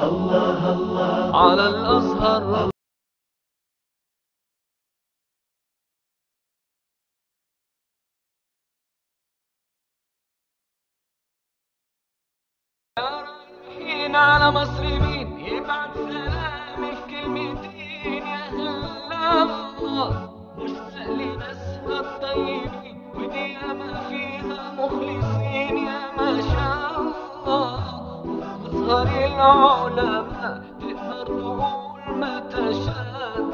الله الله على الأزهر رايحين على مصر مين يبعت سلامي في كلمتين يا هلا الله مشتاق لناسها الطيبين ودي ياما فيها مخلصين يا ما شاء الله أزهر العلماء تقدر تقول ما تشاء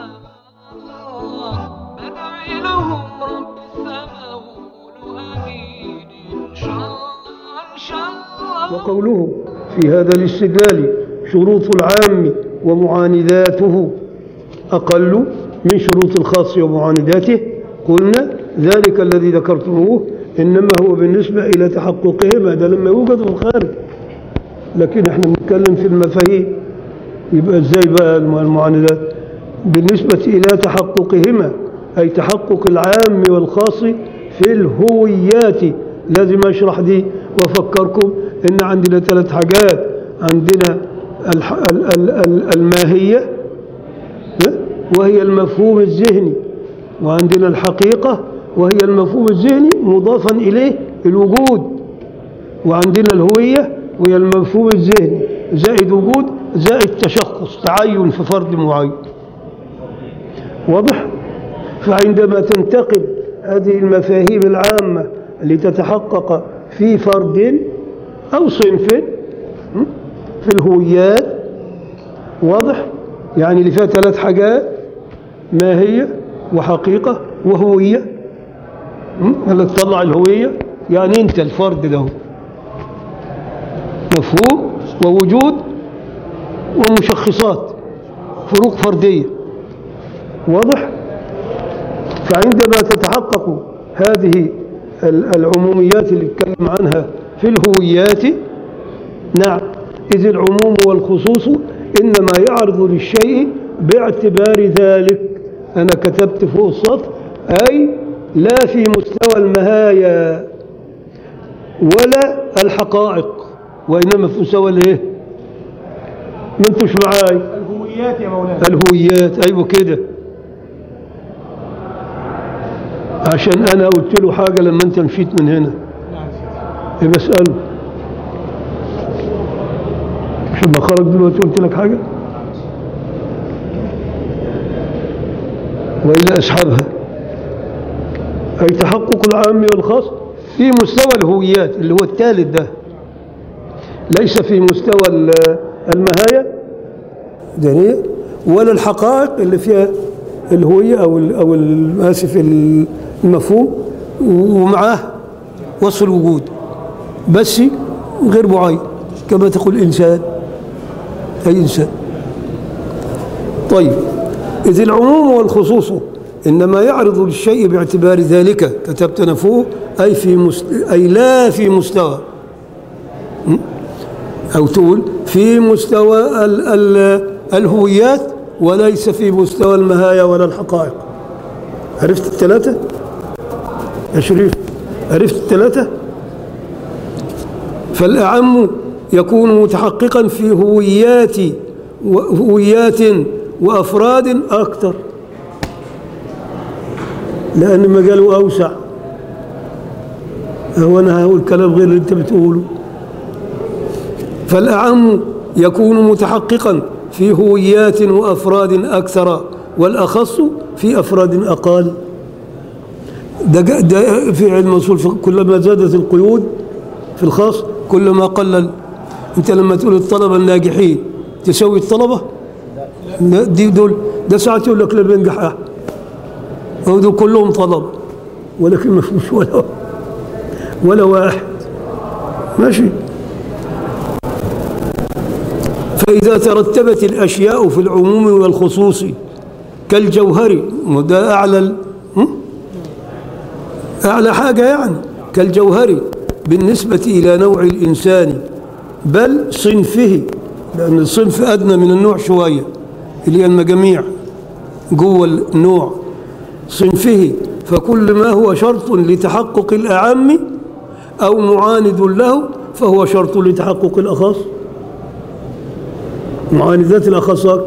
الله بدعي لهم رب السماء وقولوا آمين إن شاء الله إن شاء الله وقوله في هذا الاستدلال شروط العام ومعانداته أقل من شروط الخاص ومعانداته قلنا ذلك الذي ذكرتموه إنما هو بالنسبة إلى تحققهما ده لما يوجد في الخارج لكن احنا بنتكلم في المفاهيم يبقى ازاي بقى المعاندات بالنسبة إلى تحققهما أي تحقق العام والخاص في الهويات لازم أشرح دي وأفكركم إن عندنا ثلاث حاجات عندنا الح... ال... ال... ال... الماهية ها؟ وهي المفهوم الذهني وعندنا الحقيقة وهي المفهوم الذهني مضافا إليه الوجود وعندنا الهوية وهي المفهوم الذهني زائد وجود زائد تشخص تعين في فرد معين واضح فعندما تنتقل هذه المفاهيم العامة لتتحقق في فرد أو صنف م? في الهويات واضح يعني اللي فيها ثلاث حاجات ماهية وحقيقة وهوية م? اللي تطلع الهوية يعني انت الفرد ده مفهوم ووجود ومشخصات فروق فردية واضح فعندما تتحقق هذه ال- العموميات اللي اتكلم عنها في الهويات نعم إذ العموم والخصوص إنما يعرض للشيء باعتبار ذلك أنا كتبت فوق السطر أي لا في مستوى المهايا ولا الحقائق وإنما في مستوى الايه ما انتوش معاي الهويات يا مولانا الهويات ايوه كده عشان انا قلت له حاجه لما انت مشيت من هنا نعم سيدي إيه بساله مش لما خرج دلوقتي قلت لك حاجه والى اصحابها اي تحقق العام والخاص في مستوى الهويات اللي هو الثالث ده ليس في مستوى ال- المهاية دينية ولا الحقائق اللي فيها الهوية أو ال أو ال- آسف المفهوم ومعاه وصف الوجود بس غير معين كما تقول إنسان أي إنسان طيب إذ العموم والخصوص إنما يعرض للشيء باعتبار ذلك كتبت أنا فوق أي في مست... أي لا في مستوى أو تقول في مستوى ال ال الهويات وليس في مستوى المهايا ولا الحقائق عرفت الثلاثة؟ يا شريف عرفت الثلاثة؟ فالأعم يكون متحققا في هويات وهويات وأفراد أكثر لأن مجاله أوسع هو أنا هقول كلام غير اللي أنت بتقوله فالأعم يكون متحققا في هويات وأفراد أكثر والأخص في أفراد أقل ده, جا- ده في علم الأصول الفقه كلما زادت القيود في الخاص كلما قلل أنت لما تقول الطلبة الناجحين تسوي الطلبة لا، دي دول ده ساعات يقول لك لا بينجح أحد هو دول كلهم طلب ولكن ما فيش ولا ولا واحد ماشي فإذا ترتبت الأشياء في العموم والخصوص كالجوهر وده أعلى ال- هم؟ أعلى حاجة يعني كالجوهر بالنسبة إلى نوع الإنسان بل صنفه لأن الصنف أدنى من النوع شوية اللي هي المجاميع جوه النوع صنفه فكل ما هو شرط لتحقق الأعم أو معاند له فهو شرط لتحقق الأخص معاندات الأخص أكثر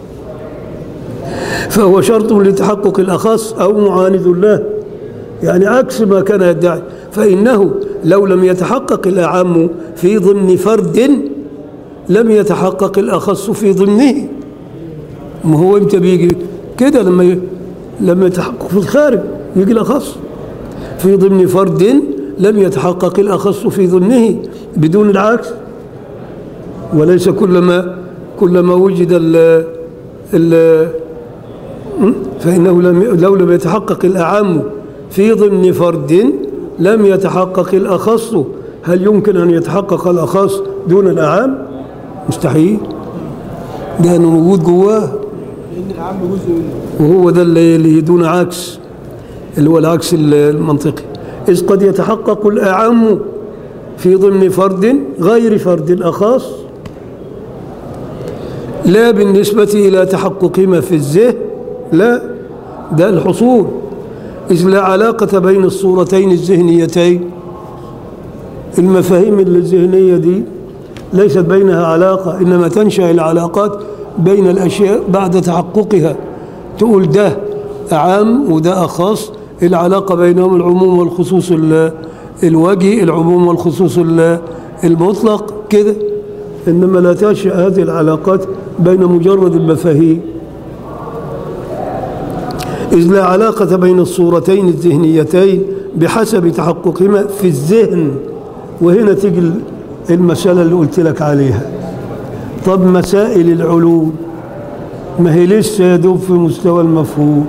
فهو شرط لتحقق الأخص أو معاند له يعني عكس ما كان يدعي فإنه لو لم يتحقق الأعم في ضمن فرد لم يتحقق الأخص في ضمنه ما هو امتى بيجي كده لما ي... لما يتحقق في الخارج يجي الأخص في ضمن فرد لم يتحقق الأخص في ضمنه بدون العكس وليس كلما كلما وجد ال ال فإنه لم لو لم يتحقق الأعم في ضمن فرد لم يتحقق الأخص هل يمكن أن يتحقق الأخص دون الأعام؟ مستحيل لأنه موجود جواه لان العام جزء منه وهو ده اللي اللي دون عكس اللي هو العكس المنطقي إذ قد يتحقق الأعم في ضمن فرد غير فرد الأخص لا بالنسبة إلى تحقق ما في الذهن لا ده الحصول إذ لا علاقة بين الصورتين الذهنيتين المفاهيم الذهنية دي ليست بينها علاقة إنما تنشأ العلاقات بين الأشياء بعد تحققها تقول ده عام وده أخص العلاقة بينهم العموم والخصوص ال- الوجهي العموم والخصوص ال- المطلق كده إنما لا تنشأ هذه العلاقات بين مجرد المفاهيم إذ لا علاقة بين الصورتين الذهنيتين بحسب تحققهما في الذهن وهنا تيجي المسألة اللي قلت لك عليها طب مسائل العلوم ما هي لسه يدوب في مستوى المفهوم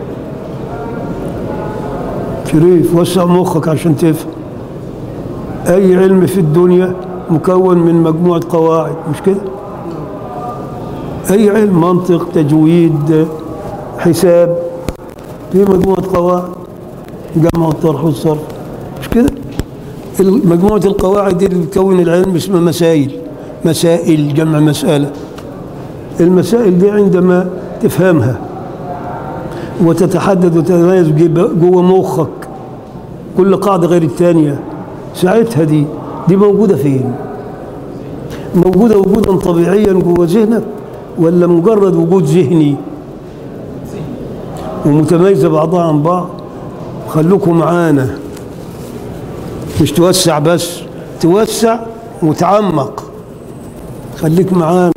شريف وسع مخك عشان تفهم أي علم في الدنيا مكون من مجموعة قواعد مش كده أي علم منطق تجويد حساب في مجموعة قواعد جمع والطرح والصرف مش كده مجموعة القواعد دي اللي بتكون العلم اسمها مسائل مسائل جمع مسألة المسائل دي عندما تفهمها وتتحدد وتتميز جيب- جوه مخك كل قاعدة غير الثانية ساعتها دي دي موجودة فين؟ موجودة وجودا طبيعيا جوه ذهنك ولا مجرد وجود ذهني ومتميزة بعضها عن بعض خلوكم معانا مش توسع بس توسع وتعمق خليك معانا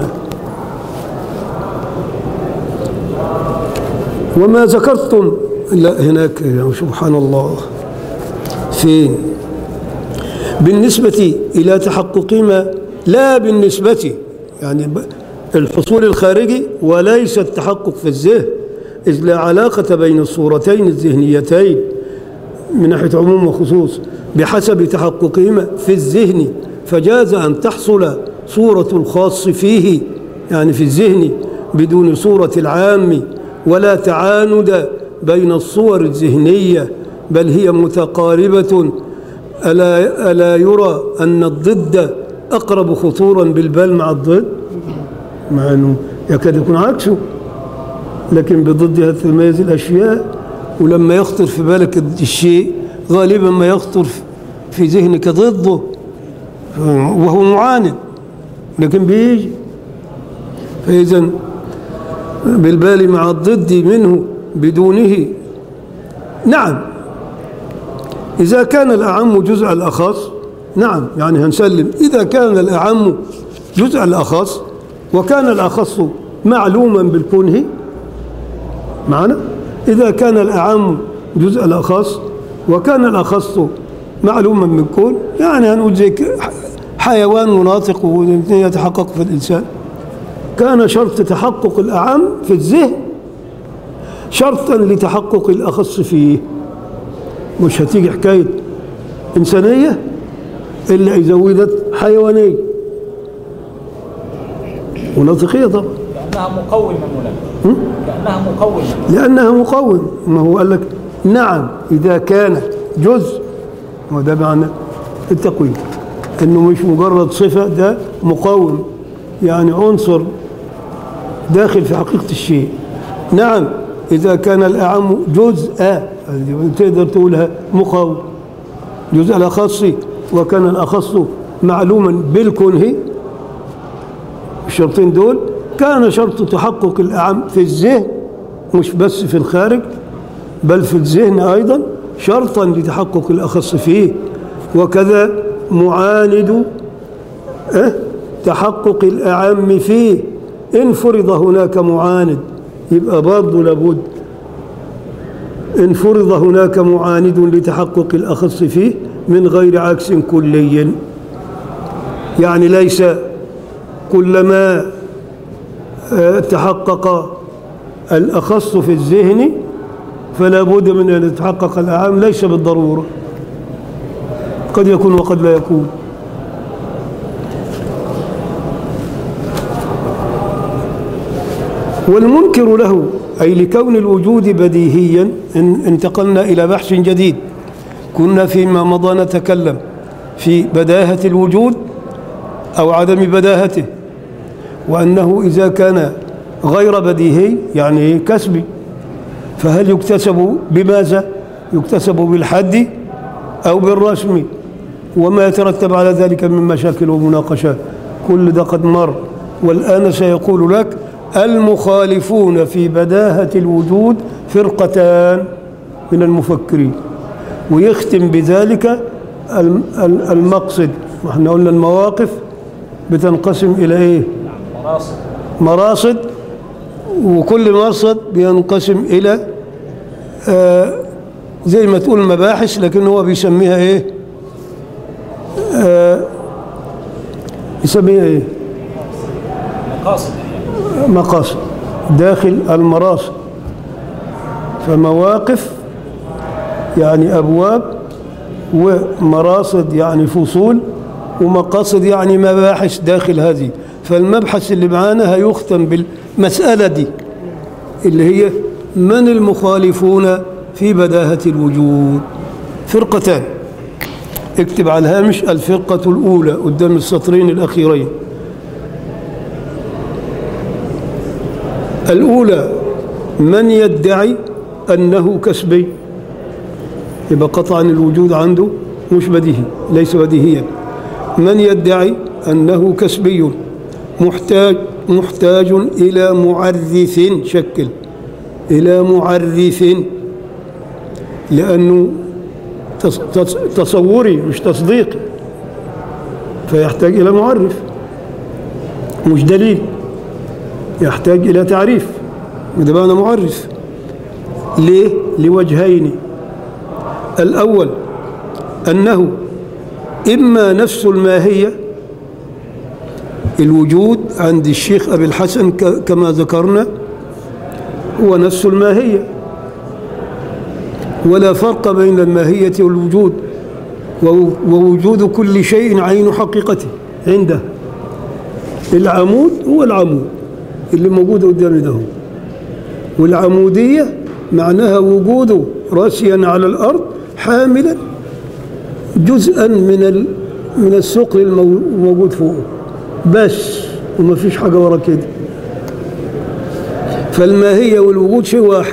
وما ذكرتم لا هناك يا سبحان الله فين بالنسبة إلى تحققهما لا بالنسبة يعني ب- الحصول الخارجي وليس التحقق في الذهن إذ لا علاقة بين الصورتين الذهنيتين من ناحية عموم وخصوص بحسب تحققهما في الذهن فجاز أن تحصل صورة الخاص فيه يعني في الذهن بدون صورة العام ولا تعاند بين الصور الذهنية بل هي متقاربة ألا, ألا يرى أن الضد أقرب خطورا بالبال مع الضد مع أنه يكاد يكون عكسه لكن بضدها تتميز الأشياء ولما يخطر في بالك الشيء غالبا ما يخطر في ذهنك ضده وهو معاند لكن بيجي فإذا بالبال مع الضد منه بدونه نعم إذا كان الأعم جزء الأخص نعم يعني هنسلم إذا كان الأعم جزء الأخص وكان الأخص معلوما بالكنه معنا إذا كان الأعم جزء الأخص وكان الأخص معلوما بالكون يعني هنقول زي ك- حيوان مناطق والاثنين يتحقق في الإنسان كان شرط تحقق الأعم في الذهن شرطا لتحقق الأخص فيه مش هتيجي حكاية إنسانية إلا إذا وجدت حيوانية مناطقية طبعا كأنها مقومة مولانا كأنها مقومة لأنها مقوم ما هو قال لك نعم إذا كانت جزء وده معنى التقويم إنه مش مجرد صفة ده مقوم يعني عنصر داخل في حقيقة الشيء نعم إذا كان الأعم جزء تقدر تقولها مقوم جزء الأخص وكان الأخص معلوما بالكنه الشرطين دول كان شرط تحقق الأعم في الذهن مش بس في الخارج بل في الذهن أيضا شرطا لتحقق الأخص فيه وكذا معاند أه؟ تحقق الأعم فيه إن فرض هناك معاند يبقى برضه لابد إن فرض هناك معاند لتحقق الأخص فيه من غير عكس كلي يعني ليس كلما آه، تحقق الأخص في الذهن فلا بد من أن يتحقق الأعام ليس بالضرورة قد يكون وقد لا يكون والمنكر له أي لكون الوجود بديهيا ان- انتقلنا إلى بحث جديد كنا فيما مضى نتكلم في بداهة الوجود أو عدم بداهته وأنه إذا كان غير بديهي يعني كسبي فهل يكتسب بماذا؟ يكتسب بالحد أو بالرسم وما يترتب على ذلك من مشاكل ومناقشات كل ده قد مر والآن سيقول لك المخالفون في بداهة الوجود فرقتان من المفكرين ويختم بذلك الم- ال- المقصد احنا قلنا المواقف بتنقسم إلى إيه؟ مناصب مراصد وكل مرصد بينقسم إلى آه زي ما تقول مباحث لكن هو بيسميها إيه آه يسميها إيه مقاصد مقاصد داخل المراصد فمواقف يعني أبواب ومراصد يعني فصول ومقاصد يعني مباحث داخل هذه فالمبحث اللي معانا هيختم بالمسألة دي اللي هي من المخالفون في بداهة الوجود فرقتان اكتب على الهامش الفرقة الأولى قدام السطرين الأخيرين الأولى من يدعي أنه كسبي يبقى قطعا الوجود عنده مش بديهي ليس بديهيا من يدعي أنه كسبي محتاج محتاج إلى معرف شكل إلى معرف لأنه تص- تص- تصوري مش تصديقي فيحتاج إلى معرف مش دليل يحتاج إلى تعريف وده معنى معرف ليه؟ لوجهين الأول أنه إما نفس الماهية الوجود عند الشيخ أبي الحسن ك- كما ذكرنا هو نفس الماهية ولا فرق بين الماهية والوجود وو- ووجود كل شيء عين حقيقته عنده العمود هو العمود اللي موجود قدامي ده هو. والعمودية معناها وجوده راسيا على الأرض حاملا جزءا من ال... من الثقل المو- الموجود فوقه بس وما فيش حاجة ورا كده فالماهية والوجود شيء واحد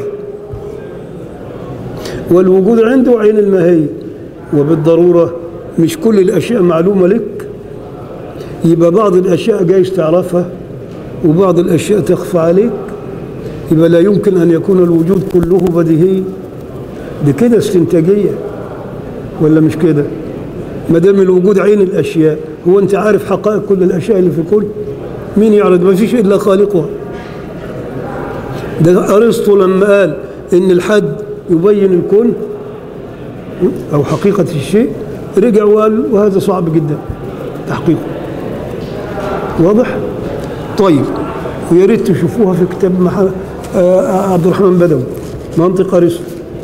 والوجود عنده عين الماهية وبالضرورة مش كل الأشياء معلومة لك يبقى بعض الأشياء جايز تعرفها وبعض الأشياء تخفى عليك يبقى لا يمكن أن يكون الوجود كله بديهي دي كده استنتاجية ولا مش كده ما دام الوجود عين الأشياء هو أنت عارف حقائق كل الأشياء اللي في الكون مين يعرض ما فيش إلا خالقها ده أرسطو لما قال إن الحد يبين الكون أو حقيقة الشيء رجع وقال وهذا صعب جدا تحقيقه واضح؟ طيب ويا ريت تشوفوها في كتاب مح... آه عبد الرحمن بدوي منطق ارسطو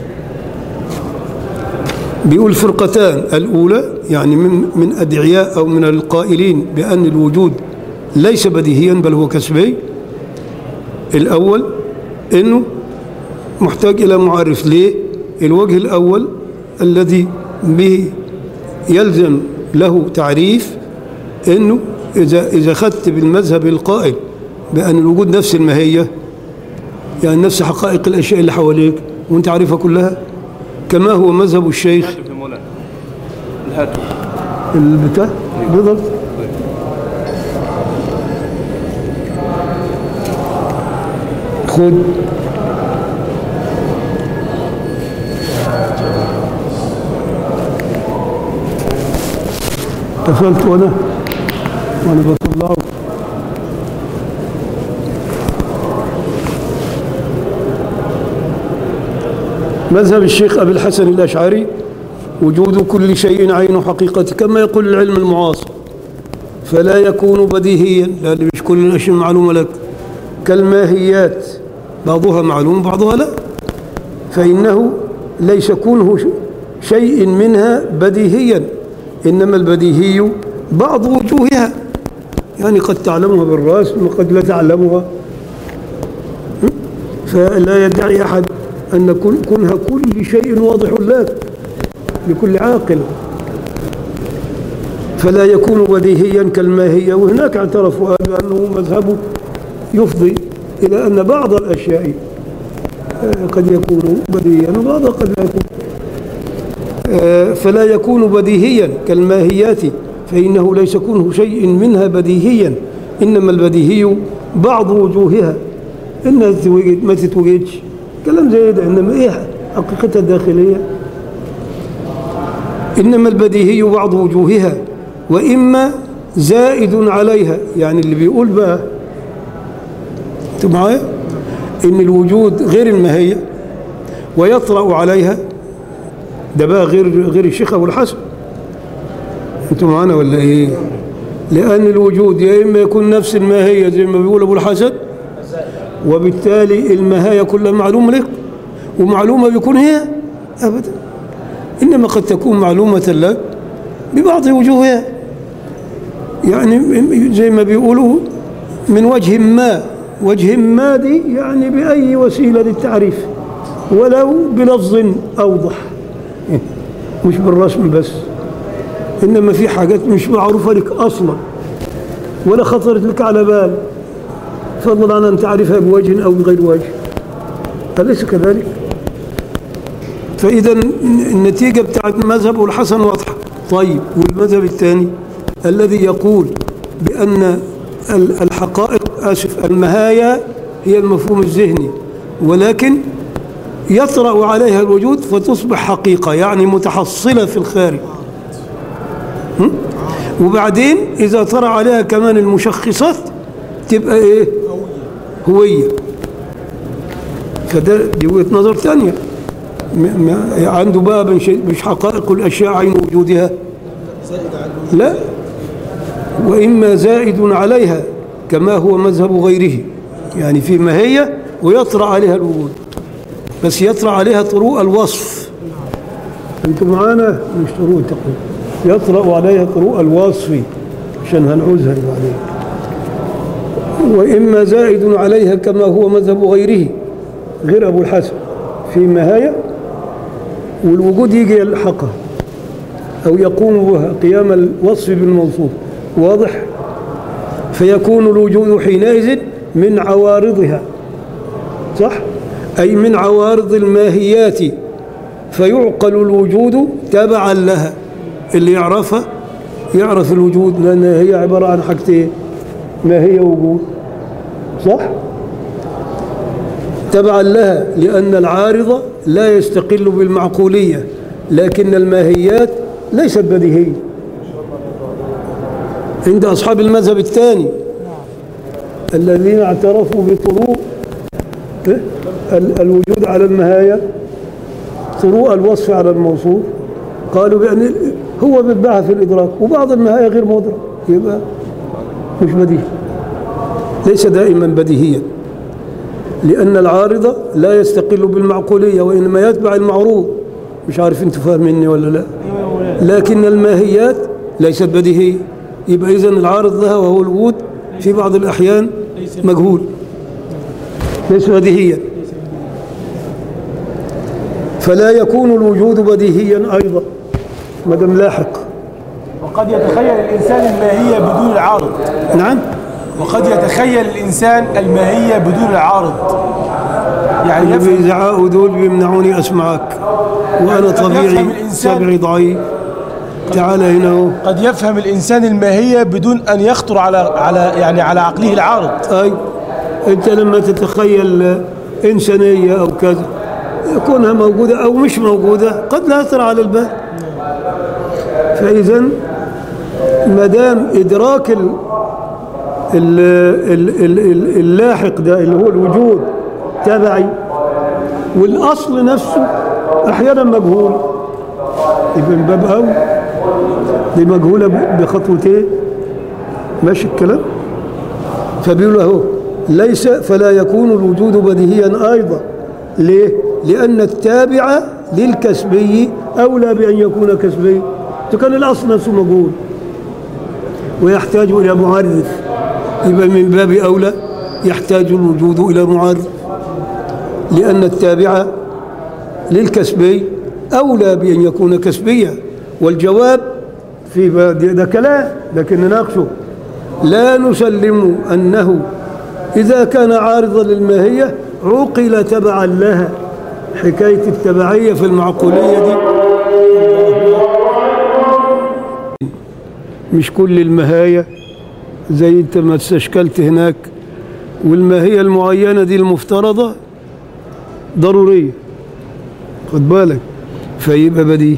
بيقول فرقتان الاولى يعني من من ادعياء او من القائلين بان الوجود ليس بديهيا بل هو كسبي الاول انه محتاج الى معرف ليه الوجه الاول الذي به يلزم له تعريف انه اذا اذا خدت بالمذهب القائل بان الوجود نفس الماهيه يعني نفس حقائق الاشياء اللي حواليك وانت عارفها كلها كما هو مذهب الشيخ هاتف يا مولانا الهاتف البتاع بالضبط خد قفلت وانا وانا بطلعه مذهب الشيخ أبي الحسن الأشعري وجود كل شيء عين حقيقة كما يقول العلم المعاصر فلا يكون بديهيا لأن مش كل الأشياء معلومة لك كالماهيات بعضها معلوم بعضها لا فإنه ليس كونه ش- شيء منها بديهيا إنما البديهي بعض وجوهها يعني قد تعلمها بالرأس وقد لا تعلمها فلا يدعي أحد أن كن- كونها كل شيء واضح لك لكل عاقل فلا يكون بديهيا كالماهية وهناك اعترفوا بأنه مذهبه يفضي إلى أن بعض الأشياء آه، قد يكون بديهيا وبعضها قد لا يكون آه، فلا يكون بديهيا كالماهيات فإنه ليس كونه شيء منها بديهيا إنما البديهي بعض وجوهها إنها تتوجد ما تتوجدش كلام زي ده إنما إيه حقيقتها الداخلية إنما البديهي بعض وجوهها وإما زائد عليها يعني اللي بيقول بقى أنتوا معايا إن الوجود غير الماهية ويطرأ عليها ده بقى غير غير الشيخ أبو الحسن أنتوا معانا ولا إيه؟ لأن الوجود يا إما يكون نفس الماهية زي ما بيقول أبو الحسن وبالتالي الماهية كلها معلومة لك ومعلومة بيكون هي أبدا إنما قد تكون معلومة لك ببعض وجوهها يعني زي ما بيقولوا من وجه ما وجه ما دي يعني بأي وسيلة للتعريف ولو بلفظ أوضح مش بالرسم بس إنما في حاجات مش معروفة لك أصلا ولا خطرت لك على بال فضلا عن أن تعرفها بوجه أو بغير وجه أليس كذلك؟ فإذا النتيجة بتاعت مذهب الحسن واضحة طيب والمذهب الثاني الذي يقول بأن ال- الحقائق آسف المهايا هي المفهوم الذهني ولكن يطرأ عليها الوجود فتصبح حقيقة يعني متحصلة في الخارج هم؟ وبعدين إذا طرأ عليها كمان المشخصات تبقى إيه هوية فده دي وجهة نظر ثانية م- م- عنده بقى مش مش حقائق الأشياء عين وجودها لا وإما زائد عليها كما هو مذهب غيره يعني في ماهية ويطرأ عليها الوجود بس يطرأ عليها طروء الوصف انتم معانا مش طروء التقويم يطرأ عليها طروء الوصف عشان هنعوزها بعدين وإما زائد عليها كما هو مذهب غيره غير أبو الحسن في مهاية والوجود يجي يلحقها أو يقوم بها قيام الوصف بالموصوف واضح فيكون الوجود حينئذ من عوارضها صح أي من عوارض الماهيات فيعقل الوجود تبعا لها اللي يعرفها يعرف الوجود لأن هي عبارة عن حاجتين ما هي وجود صح تبعا لها لأن العارضة لا يستقل بالمعقولية لكن الماهيات ليست بديهية عند أصحاب المذهب الثاني الذين اعترفوا بطروء إيه؟ ال- الوجود على المهاية طروء الوصف على الموصوف قالوا بأن هو بيتبعها في الإدراك وبعض المهاية غير مدرك يبقى مش بديهي ليس دائما بديهيا لأن العارضة لا يستقل بالمعقولية وإنما يتبع المعروض مش عارف انتوا فاهميني ولا لا لكن الماهيات ليست بديهية يبقى إذن العارض لها وهو الوجود في بعض الأحيان مجهول ليس بديهيا فلا يكون الوجود بديهيا أيضا ما دام لاحق وقد يتخيل الإنسان الماهية بدون العارض نعم وقد يتخيل الإنسان الماهية بدون العارض يعني اللي يفهم بيزعقوا دول بيمنعوني أسمعك وأنا قد طبيعي يفهم الإنسان- سمعي ضعيف تعال هنا اهو قد يفهم الإنسان الماهية بدون أن يخطر على على يعني على عقله العارض أي أنت لما تتخيل إنسانية أو كذا كونها موجودة أو مش موجودة قد لا يطرأ على البال فإذا ما دام إدراك ال ال ال ال ال اللاحق ده اللي هو الوجود تبعي والأصل نفسه أحيانا مجهول يبقى من باب أول دي مجهولة ب- بخطوتين ماشي الكلام فبيقول اهو ليس فلا يكون الوجود بديهيا أيضا ليه؟ لأن التابع للكسبي أولى بأن يكون كسبي كان الأصل نفسه مجهول ويحتاج إلى معرف يبقى من باب أولى يحتاج الوجود إلى معرف لأن التابع للكسبي أولى بأن يكون كسبيا والجواب في ده, ده كلام لكن نناقشه لا نسلم أنه إذا كان عارضا للماهية عقل تبعا لها حكاية التبعية في المعقولية دي مش كل المهاية زي انت ما استشكلت هناك والماهية المعينة دي المفترضة ضرورية خد بالك فيبقى بديهي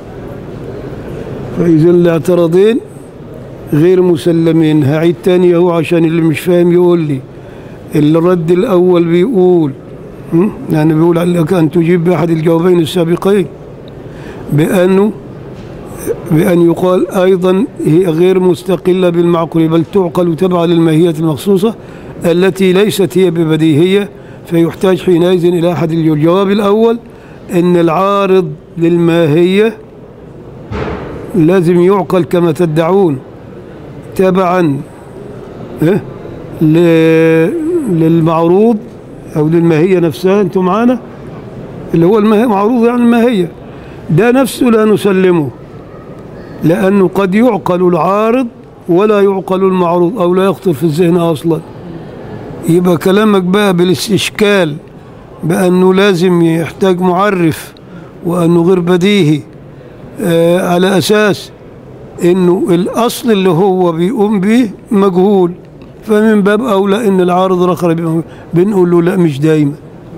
فإذا الاعتراضين غير مسلمين هعيد تاني اهو عشان اللي مش فاهم يقول لي الرد الأول بيقول م? يعني بيقول لك أن تجيب بأحد الجوابين السابقين بأنه بأن يقال أيضا هي غير مستقلة بالمعقول بل تعقل تبع للماهية المخصوصة التي ليست هي ببديهية فيحتاج حينئذ إلى أحد الجواب الأول أن العارض للماهية لازم يعقل كما تدعون تبعا إيه؟ ل- للمعروض أو للماهية نفسها أنتم معانا اللي هو الماهية معروض يعني الماهية ده نفسه لا نسلمه لأنه قد يعقل العارض ولا يعقل المعروض أو لا يخطر في الذهن أصلا يبقى كلامك بقى بالاستشكال بأنه لازم يحتاج معرف وأنه غير بديهي آه على أساس أنه الأصل اللي هو بيقوم به مجهول فمن باب أولى أن العارض الآخر يبقى موجود. بنقول له لا مش دايما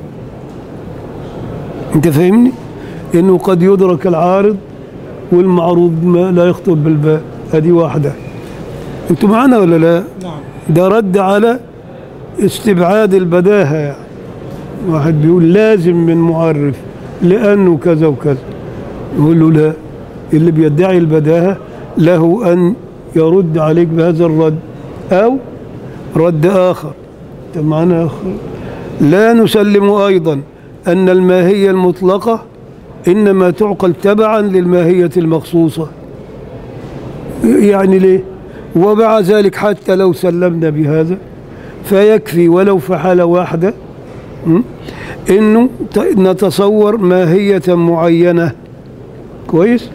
أنت فاهمني؟ أنه قد يدرك العارض والمعروض ما لا يخطر بالبال هذه واحدة أنتوا معنا ولا لا؟ نعم ده رد على استبعاد البداهة يعني واحد بيقول لازم من معرف لأنه كذا وكذا يقول له لا اللي بيدعي البداهة له أن يرد عليك بهذا الرد أو رد آخر أنت معنا آخر لا نسلم أيضا أن الماهية المطلقة إنما تعقل تبعا للماهية المخصوصة يعني ليه ومع ذلك حتى لو سلمنا بهذا فيكفي ولو في حالة واحدة م? انه ت- نتصور ماهية معينة كويس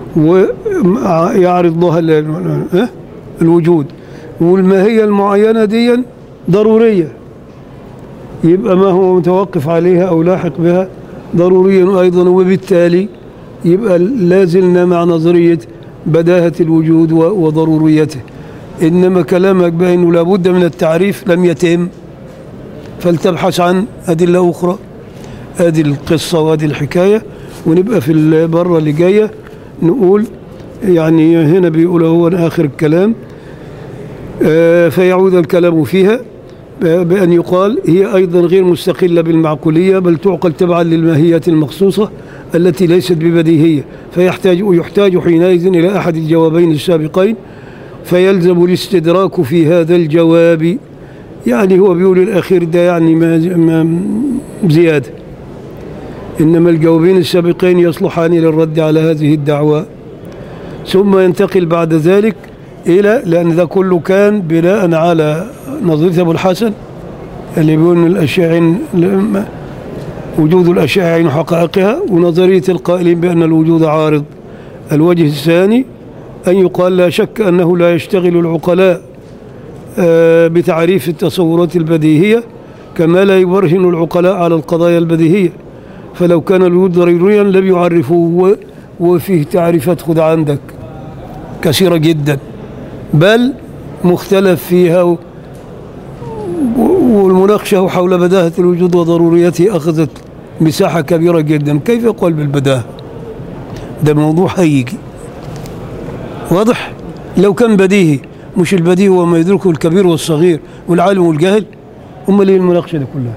ويعرض لها ال- ال- الوجود والماهية المعينة دي ضرورية يبقى ما هو متوقف عليها أو لاحق بها ضروريا أيضا وبالتالي يبقى لازلنا مع نظرية بداهة الوجود و- وضروريته إنما كلامك بأنه لابد من التعريف لم يتم فلتبحث عن أدلة أخرى هذه القصة وهذه الحكاية ونبقى في المرة اللي جاية نقول يعني هنا بيقول هو آخر الكلام آه، فيعود الكلام فيها بأن يقال هي أيضا غير مستقلة بالمعقولية بل تعقل تبعا للماهية المخصوصة التي ليست ببديهية فيحتاج يحتاج حينئذ إلى أحد الجوابين السابقين فيلزم الاستدراك في هذا الجواب يعني هو بيقول الأخير ده يعني ما ما زيادة إنما الجوابين السابقين يصلحان للرد على هذه الدعوة ثم ينتقل بعد ذلك إلى لأن ده كله كان بناء على نظرية أبو الحسن اللي بيقول إن الأشياء عين لما- وجود الأشياء عين حقائقها ونظرية القائلين بأن الوجود عارض الوجه الثاني أن يقال لا شك أنه لا يشتغل العقلاء آه، بتعريف التصورات البديهية كما لا يبرهن العقلاء على القضايا البديهية فلو كان الوجود ضروريا لم يعرفوه و- وفيه تعريفات خد عندك كثيرة جدا بل مختلف فيها و- و- والمناقشة حول بداهة الوجود وضروريته أخذت مساحة كبيرة جدا كيف يقول بالبداهة ده موضوع هيجي واضح لو كان بديهي مش البديهي هو ما يدركه الكبير والصغير والعالم والجاهل أمال ليه المناقشة دي كلها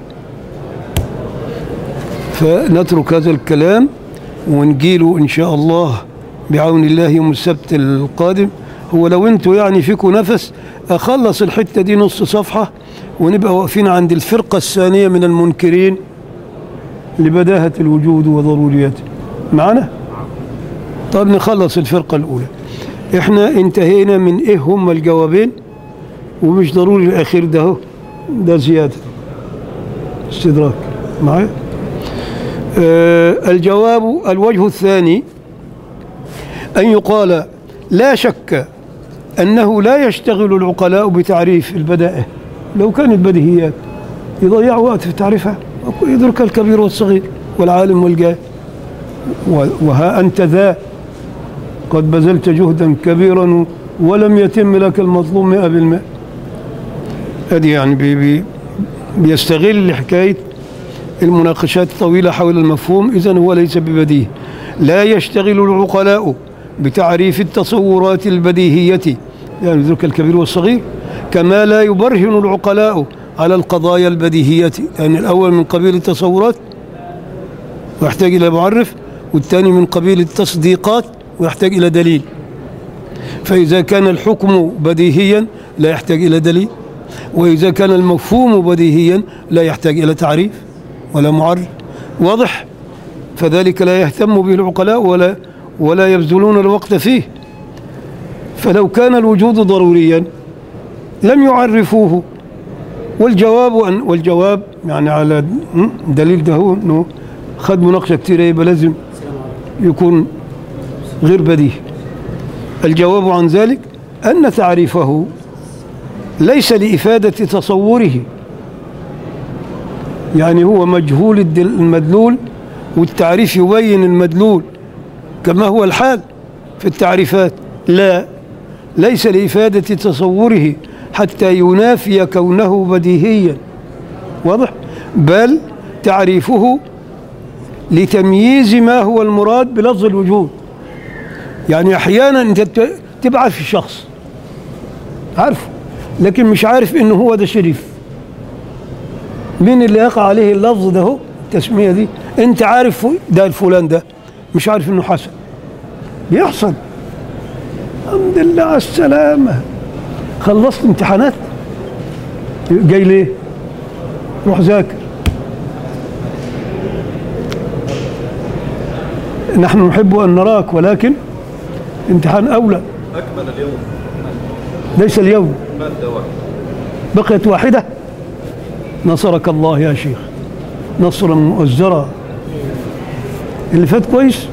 فنترك هذا الكلام ونجيله إن شاء الله بعون الله يوم السبت القادم هو لو انتوا يعني فيكم نفس أخلص الحتة دي نص صفحة ونبقى واقفين عند الفرقة الثانية من المنكرين لبداهة الوجود وضروريته معنا؟ طب نخلص الفرقة الأولى احنا انتهينا من ايه هم الجوابين ومش ضروري الأخير ده هو ده زيادة استدراك معايا؟ آه الجواب الوجه الثاني أن يقال لا شك أنه لا يشتغل العقلاء بتعريف البدائع لو كانت بديهيات يضيعوا وقت في تعريفها يدرك الكبير والصغير والعالم والجاهل و- وها أنت ذا قد بذلت جهدا كبيرا ولم يتم لك المطلوب مئة بالمئة هذه يعني بي بي بيستغل حكاية المناقشات الطويلة حول المفهوم إذا هو ليس ببديهي لا يشتغل العقلاء بتعريف التصورات البديهية يعني يدرك الكبير والصغير كما لا يبرهن العقلاء على القضايا البديهية يعني الأول من قبيل التصورات ويحتاج إلى معرف والثاني من قبيل التصديقات ويحتاج إلى دليل فإذا كان الحكم بديهيا لا يحتاج إلى دليل وإذا كان المفهوم بديهيا لا يحتاج إلى تعريف ولا معرف واضح فذلك لا يهتم به العقلاء ولا ولا يبذلون الوقت فيه فلو كان الوجود ضروريا لم يعرفوه والجواب أن والجواب يعني على دليل ده هو انه خد مناقشه كتير يبقى لازم يكون غير بديهي الجواب عن ذلك ان تعريفه ليس لافاده تصوره يعني هو مجهول الدل- المدلول والتعريف يبين المدلول كما هو الحال في التعريفات لا ليس لإفادة تصوره حتى ينافي كونه بديهيا واضح بل تعريفه لتمييز ما هو المراد بلفظ الوجود يعني احيانا انت ت- تبقى عارف الشخص عارفه لكن مش عارف انه هو ده شريف مين اللي يقع عليه اللفظ ده هو التسميه دي انت عارف ده الفلان ده مش عارف انه حسن بيحصل الحمد لله على السلامه خلصت امتحانات جاي ليه روح ذاكر نحن نحب ان نراك ولكن امتحان اولى أكمل اليوم ليس اليوم مادة واحدة بقيت واحدة نصرك الله يا شيخ نصرا مؤزرا اللي فات كويس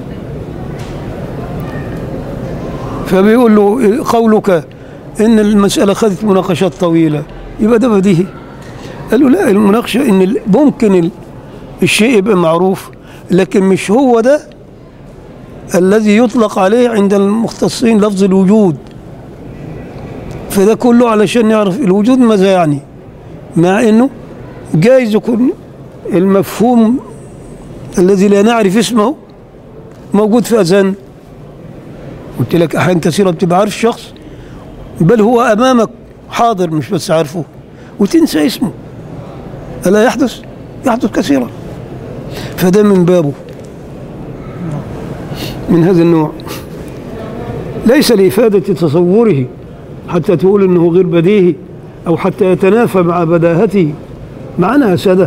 فبيقول له قولك ان المسألة خدت مناقشات طويلة يبقى ده بديهي قال له لا المناقشة ان ال- ممكن ال- الشيء يبقى معروف لكن مش هو ده الذي يطلق عليه عند المختصين لفظ الوجود فده كله علشان نعرف الوجود ماذا يعني مع انه جايز يكون المفهوم الذي لا نعرف اسمه موجود في اذهان قلت لك احيان كثيره بتبقى عارف شخص بل هو امامك حاضر مش بس عارفه وتنسى اسمه الا يحدث يحدث كثيرا فده من بابه من هذا النوع ليس لإفادة تصوره حتى تقول انه غير بديهي او حتى يتنافى مع بداهته معناها سده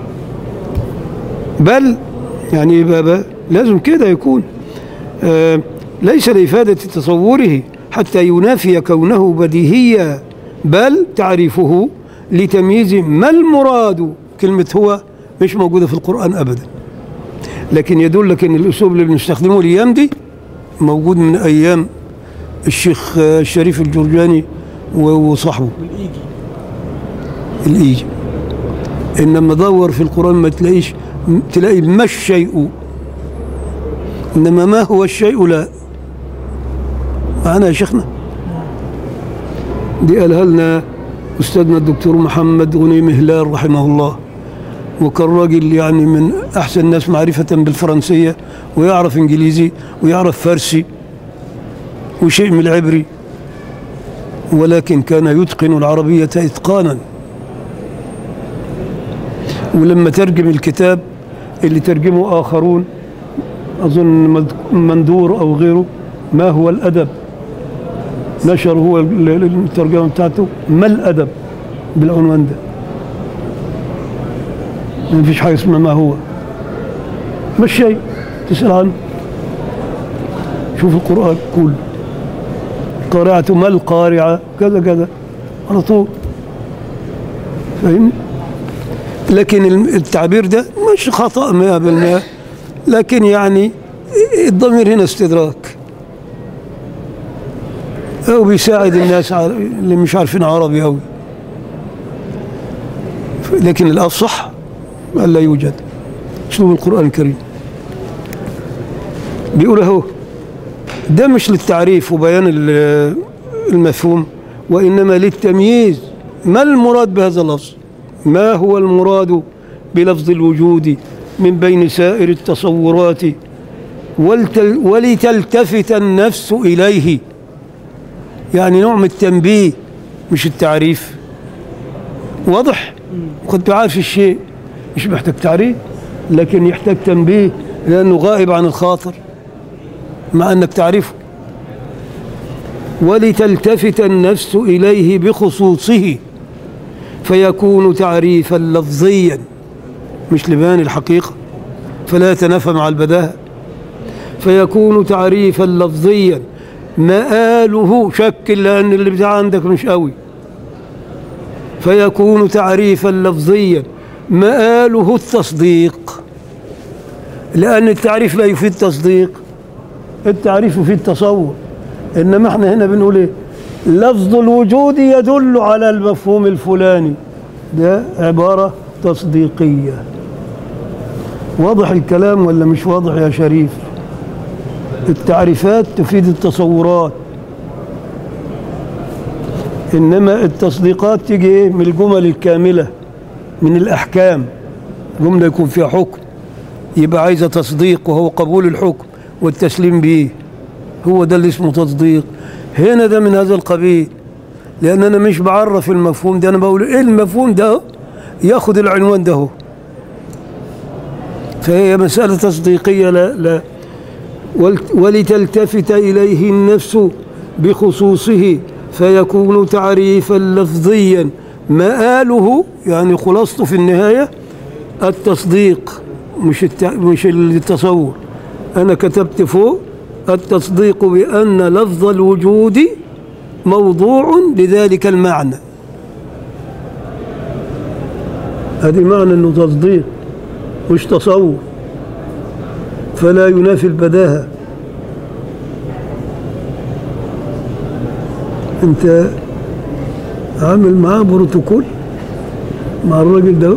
بل يعني يبقى بقى لازم كده يكون آه ليس لإفادة تصوره حتى ينافي كونه بديهيا بل تعريفه لتمييز ما المراد كلمة هو مش موجودة في القرآن أبدا لكن يدلك ان الاسلوب اللي بنستخدمه الايام دي موجود من ايام الشيخ آه، الشريف الجرجاني و- وصاحبه والايجي الايجي انما دور في القران ما تلاقيش م- تلاقي ما الشيء انما ما هو الشيء لا معنا يا شيخنا دي قالها لنا أستاذنا الدكتور محمد غنيم هلال رحمه الله وكان راجل يعني من أحسن الناس معرفة بالفرنسية ويعرف إنجليزي ويعرف فارسي وشيء من العبري ولكن كان يتقن العربية إتقانا ولما ترجم الكتاب اللي ترجمه آخرون أظن مد- مندور أو غيره ما هو الأدب نشر هو ال- ال- الترجمة بتاعته ما الأدب بالعنوان ده ما فيش حاجة اسمها ما هو مش شيء تسأل عنه شوف القرآن كله قارعة ما القارعة كذا كذا على طول فاهم لكن الم- التعبير ده مش خطأ 100% لكن يعني الضمير هنا استدراك أو بيساعد الناس على- اللي مش عارفين عربي أوي لكن الأفصح ألا يوجد أسلوب القرآن الكريم بيقول أهو ده مش للتعريف وبيان ال- المفهوم وإنما للتمييز ما المراد بهذا اللفظ ما هو المراد بلفظ الوجود من بين سائر التصورات ولتل ولتلتفت النفس إليه يعني نوع من التنبيه مش التعريف واضح كنت عارف الشيء مش محتاج تعريف لكن يحتاج تنبيه لأنه غائب عن الخاطر مع أنك تعرفه ولتلتفت النفس إليه بخصوصه فيكون تعريفا لفظيا مش لبيان الحقيقة فلا يتنافى مع البداهة فيكون تعريفا لفظيا مآله شك لأن اللي بتاع عندك مش قوي فيكون تعريفا لفظيا مآله التصديق لأن التعريف لا يفيد تصديق التعريف يفيد تصور إنما احنا هنا بنقول ايه لفظ الوجود يدل على المفهوم الفلاني ده عبارة تصديقية واضح الكلام ولا مش واضح يا شريف التعريفات تفيد التصورات إنما التصديقات تيجي إيه؟ من الجمل الكاملة من الأحكام جملة يكون فيها حكم يبقى عايزة تصديق وهو قبول الحكم والتسليم به هو ده اللي اسمه تصديق هنا ده من هذا القبيل لأن أنا مش بعرف المفهوم ده أنا بقول إيه المفهوم ده ياخد العنوان ده هو. فهي مسألة تصديقية لا لا ولت- ولتلتفت إليه النفس بخصوصه فيكون تعريفا لفظيا مآله يعني خلاصته في النهاية التصديق مش الت... مش التصور أنا كتبت فوق التصديق بأن لفظ الوجود موضوع لذلك المعنى هذه معنى أنه تصديق مش تصور فلا ينافي البداهة انت عامل معاه بروتوكول مع الراجل ده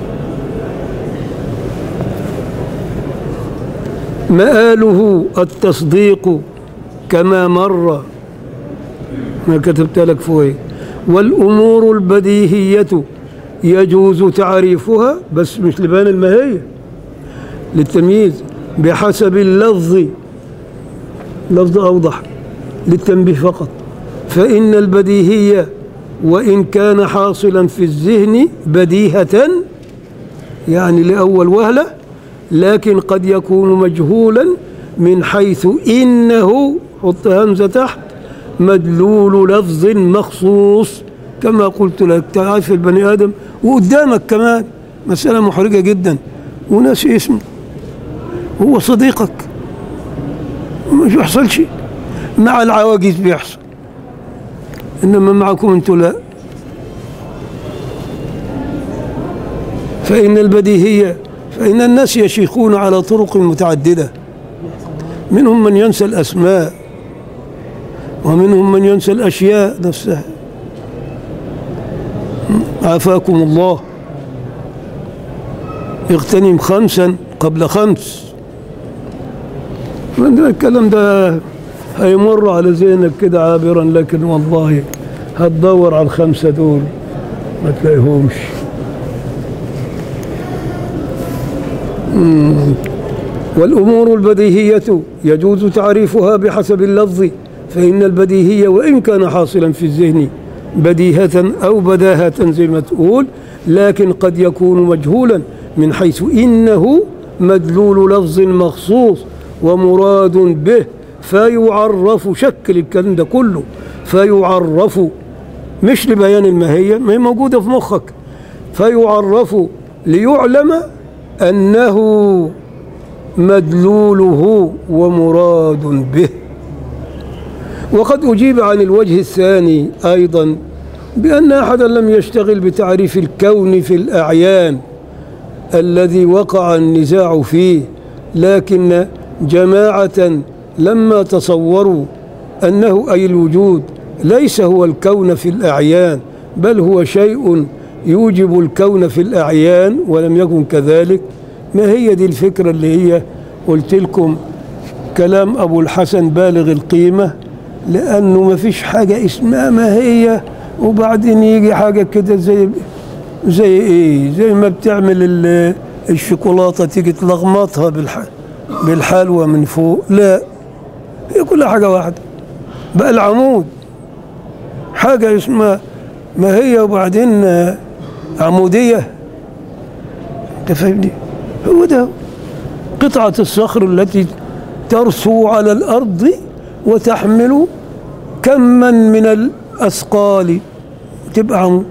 مآله التصديق كما مر ما كتبت لك فوق والأمور البديهية يجوز تعريفها بس مش لبان الماهية للتمييز بحسب اللفظ لفظ أوضح للتنبيه فقط فإن البديهية وإن كان حاصلا في الذهن بديهة يعني لأول وهلة لكن قد يكون مجهولا من حيث إنه حط همزة تحت مدلول لفظ مخصوص كما قلت لك تعرف البني آدم وقدامك كمان مسألة محرجة جدا وناس اسمه هو صديقك مش بيحصل شيء مع العواجيز بيحصل إنما معكم أنتوا لا فإن البديهية فإن الناس يشيخون على طرق متعددة منهم من ينسى الأسماء ومنهم من ينسى الأشياء نفسها عافاكم الله اغتنم خمسا قبل خمس من ده الكلام ده هيمر على ذهنك كده عابرا لكن والله هتدور على الخمسة دول ما تلاقيهمش مم. والأمور البديهية يجوز تعريفها بحسب اللفظ فإن البديهية وإن كان حاصلا في الذهن بديهة أو بداهة زي ما تقول لكن قد يكون مجهولا من حيث إنه مدلول لفظ مخصوص ومراد به فيعرف شكل الكلام ده كله فيعرف مش لبيان الماهية ما هي موجودة في مخك فيعرف ليعلم أنه مدلوله ومراد به وقد أجيب عن الوجه الثاني أيضا بأن أحدا لم يشتغل بتعريف الكون في الأعيان الذي وقع النزاع فيه لكن جماعة لما تصوروا أنه أي الوجود ليس هو الكون في الأعيان بل هو شيء يوجب الكون في الأعيان ولم يكن كذلك ما هي دي الفكرة اللي هي قلت لكم كلام أبو الحسن بالغ القيمة لأنه ما فيش حاجة اسمها ما هي وبعدين يجي حاجة كده زي زي ايه زي ما بتعمل ال- الشوكولاتة تيجي تلغمطها بالح بالحلوى من فوق لا هي كلها حاجة واحدة بقى العمود حاجة اسمها ما هي وبعدين آه، عمودية انت فاهمني هو ده قطعة الصخر التي ترسو على الأرض وتحمل كما من الأثقال تبقى عمود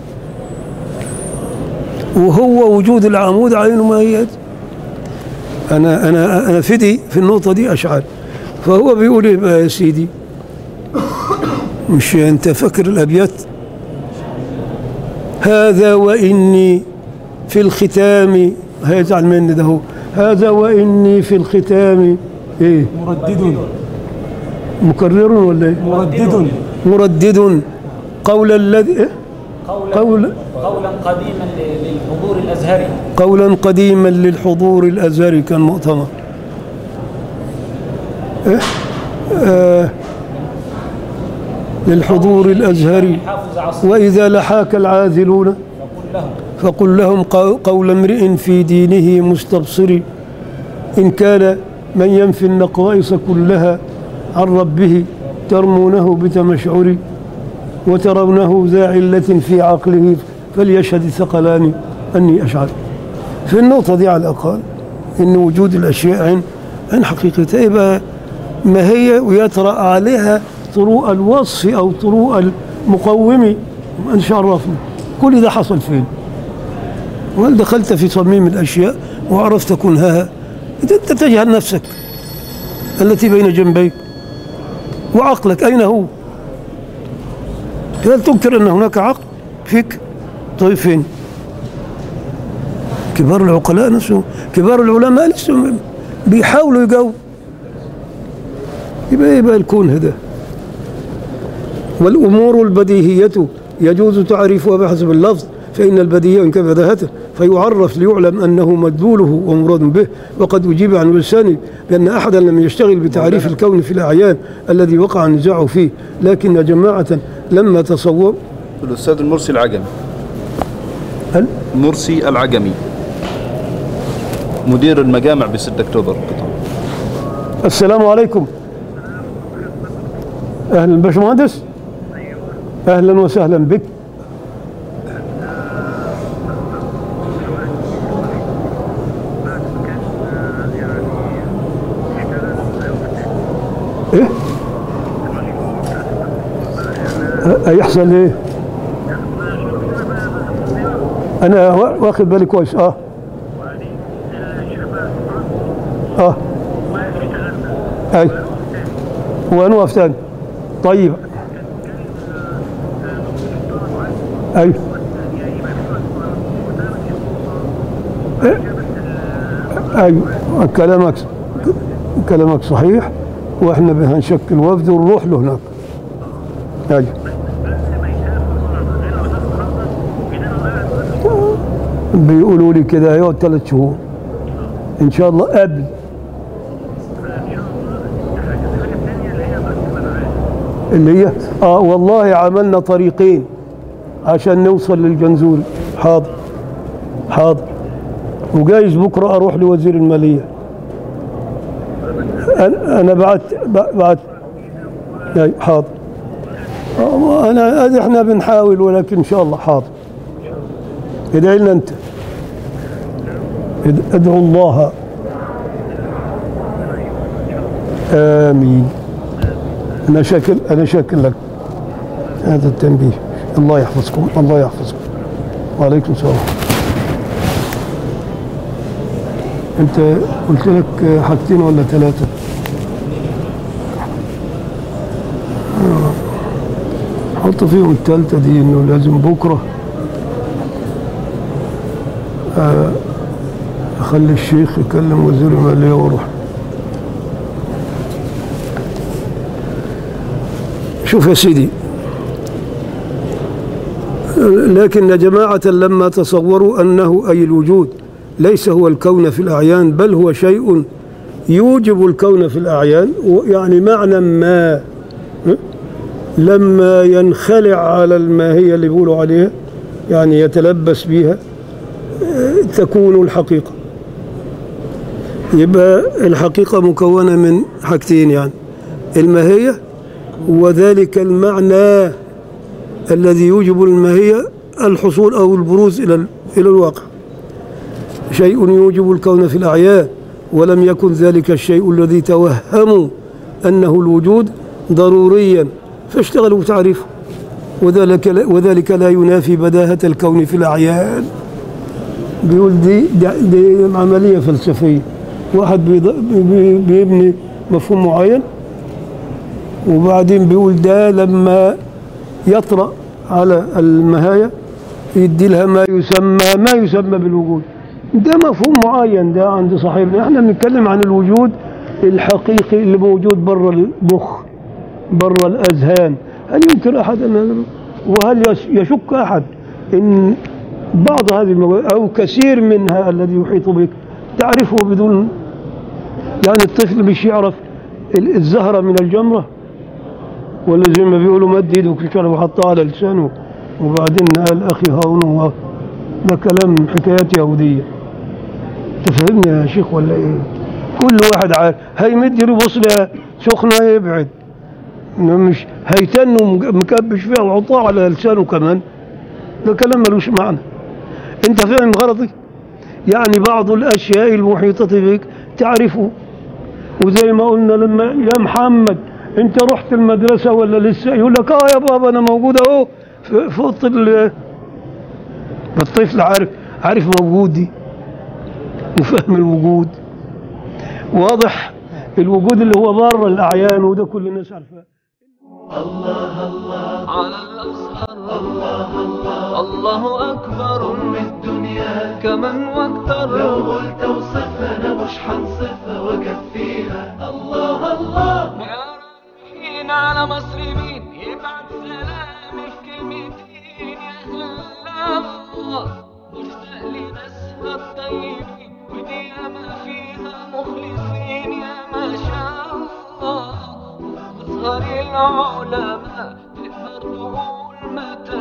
وهو وجود العمود عينه ما هي أنا أنا أنا فدي في النقطة دي أشعر فهو بيقول إيه بقى يا سيدي مش أنت فاكر الأبيات هذا وإني في الختام هيزعل مني ده هو هذا وإني في الختام إيه مردد مكرر ولا إيه مردد مردد قول الذي إيه؟ قولا قول قولا قديما ل- للحضور الازهري قولا قديما للحضور الأزهري كان مؤتمر إيه؟ آه للحضور الأزهري حافظ عصر وإذا لحاك العاذلون يقول لهم فقل لهم قو- قول امرئ في دينه مستبصر إن كان من ينفي النقائص كلها عن ربه ترمونه بتمشعر وترونه ذا علة في عقله فليشهد الثقلان أني أشعر في النقطة دي على الأقل إن وجود الأشياء عن عن حقيقتها يبقى ما هي ويطرأ عليها طروء الوصف أو طروء المقوم أن شرفنا كل ده حصل فين وهل دخلت في صميم الأشياء وعرفت كنهها إذا أنت تجهل نفسك التي بين جنبيك وعقلك أين هو هل تنكر أن هناك عقل فيك طيب فين كبار العقلاء نفسهم كبار العلماء لسه بيحاولوا يجاوبوا يبقى يبقى الكون هذا والأمور البديهية يجوز تعريفها بحسب اللفظ فإن البديهية إن كان بداهته فيعرف ليعلم أنه مدلوله ومراد به وقد أجيب عن اللساني بأن أحدا لم يشتغل بتعريف الكون في الأعيان الذي وقع النزاع فيه لكن جماعة لما تصور الأستاذ المرسي العجمي هل مرسي العجمي مدير المجامع ب 6 أكتوبر قطر السلام عليكم أهلا باشمهندس أهلا وسهلا بك إيه؟ أ- هيحصل إيه؟ أنا وا- واخد بالي كويس أه أه اي وانا واقف تاني طيب اي اي كلامك كلامك صحيح واحنا هنشكل وفد ونروح له هناك اي بيقولوا لي كده هيقعد ثلاث شهور ان شاء الله قبل اللي هي اه والله عملنا طريقين عشان نوصل للجنزول حاضر حاضر وجايز بكرة أروح لوزير المالية أنا أنا بعت بعت أي حاضر أنا أدي إحنا بنحاول ولكن إن شاء الله حاضر ادعي لنا أنت اد- ادعو الله آمين أنا شاكر أنا شاكر لك هذا التنبيه الله يحفظكم الله يحفظكم وعليكم السلام أنت قلت لك حاجتين ولا ثلاثة آه. حط فيهم الثالثة دي إنه لازم بكرة آه، أخلي الشيخ يكلم وزير المالية وأروح شوف يا سيدي لكن جماعة لما تصوروا أنه أي الوجود ليس هو الكون في الأعيان بل هو شيء يوجب الكون في الأعيان يعني معنى ما لما ينخلع على الماهية اللي بيقولوا عليها يعني يتلبس بها تكون الحقيقة يبقى الحقيقة مكونة من حاجتين يعني الماهية وذلك المعنى الذي يوجب الماهية الحصول أو البروز إلى إلى الواقع شيء يوجب الكون في الأعيان ولم يكن ذلك الشيء الذي توهموا أنه الوجود ضروريا فاشتغلوا بتعريفه وذلك لا وذلك لا ينافي بداهة الكون في الأعيان بيقول دي, دي, دي عملية فلسفية واحد بيض- بي- بيبني مفهوم معين وبعدين بيقول ده لما يطرأ على المهاية يدي لها ما يسمى ما يسمى بالوجود ده مفهوم معين ده عند صاحبنا احنا بنتكلم عن الوجود الحقيقي اللي موجود بره المخ بره الأذهان هل يمكن أحد أن وهل يش- يشك أحد إن بعض هذه المواد أو كثير منها الذي يحيط بك تعرفه بدون يعني الطفل مش يعرف ال- الزهرة من الجمرة ولا زي ما بيقولوا مد ايده في الشرب وحطها على لسانه وبعدين قال أخي هارون هو ده كلام حكايات يهودية تفهمني يا شيخ ولا إيه كل واحد عارف هيمد له بص لها سخنة يبعد إنه مش هيتن ومكبش فيها وحطها على لسانه كمان ده كلام ملوش معنى انت فاهم غرضي يعني بعض الاشياء المحيطه بك تعرفه وزي ما قلنا لما يا محمد انت رحت المدرسه ولا لسه يقول لك اه يا بابا انا موجود اهو في في اوضه ال- الطفل عارف عارف موجودي وفهم الوجود واضح الوجود اللي هو بره الاعيان وده كل الناس عارفاه على الأزهر الله الله الله أكبر من الدنيا كمن واكتر لو قلت اوصفها أنا مش حنصفها وكفيها الله الله يا رايحين على مصر مين يبعت سلامي في كلمتين يا أهل الله مشتاق لناسها الطيبين ودي ياما فيها مخلصين يا ما شاء الله أصغر العلماء تقدر تقول متى